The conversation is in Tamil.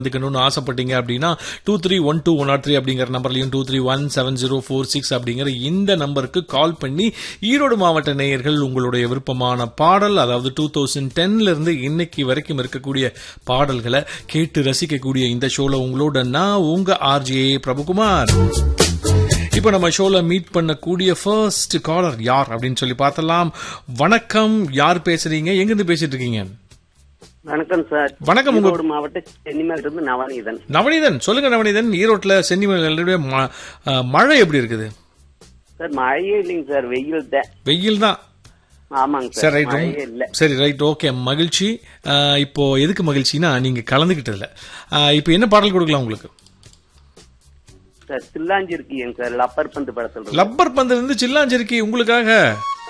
கலந்துக்கணும்னு ஆசைப்பட்டீங்க அப்படின்னா two three one two one R three அப்படிங்கிற நம்பர்லையும் two three one seven zero four six அப்படிங்கிற இந்த நம்பருக்கு கால் பண்ணி ஈரோடு மாவட்ட நேயர்கள் உங்களுடைய விருப்பமான பாடல் அதாவது டூ தௌசண்ட் டென்ல இருந்து இன்னைக்கு வரைக்கும் இருக்கக்கூடிய பாடல்களை கேட்டு ரசிக்கக்கூடிய இந்த ஷோல உங்களோட நான் உங்க ஆர்ஜே பிரபுகுமார் இப்போ நம்ம ஷோல மீட் பண்ணக்கூடிய ஃபர்ஸ்ட் காலர் யார் அப்படின்னு சொல்லி பார்த்தலாம் வணக்கம் யார் பேசுறீங்க எங்கிருந்து பேசிட்டு இருக்கீங்க வணக்கம் சார் வணக்கம் உங்க ஈரோடு மாவட்ட சென்னிமேல இருந்து நவநீதன் நவநீதன் சொல்லுங்க நவநீதன் ஈரோட்ல சென்னிமலையுடைய ம- அஹ், மழை எப்படி இருக்குது சார் மழையே இல்லைங்க சார் வெயில் தான் வெயில் தான் ஆமாங்க சரி சார் ரைட் மழையே இல்ல சரி ரைட் ஓகே மகிழ்ச்சி அஹ், இப்போ எதுக்கு மகிழ்ச்சினா நீங்க கலந்துகிட்டதுல அஹ், இப்போ என்ன பாடல் கொடுக்கலாம் உங்களுக்கு சார் சில்லாஞ்சி இருக்கீங்க சார் லப்பர் பந்து படத்துல இருந்து. லப்பர் பந்து இருந்து சில்லாஞ்சிருக்கி உங்களுக்காக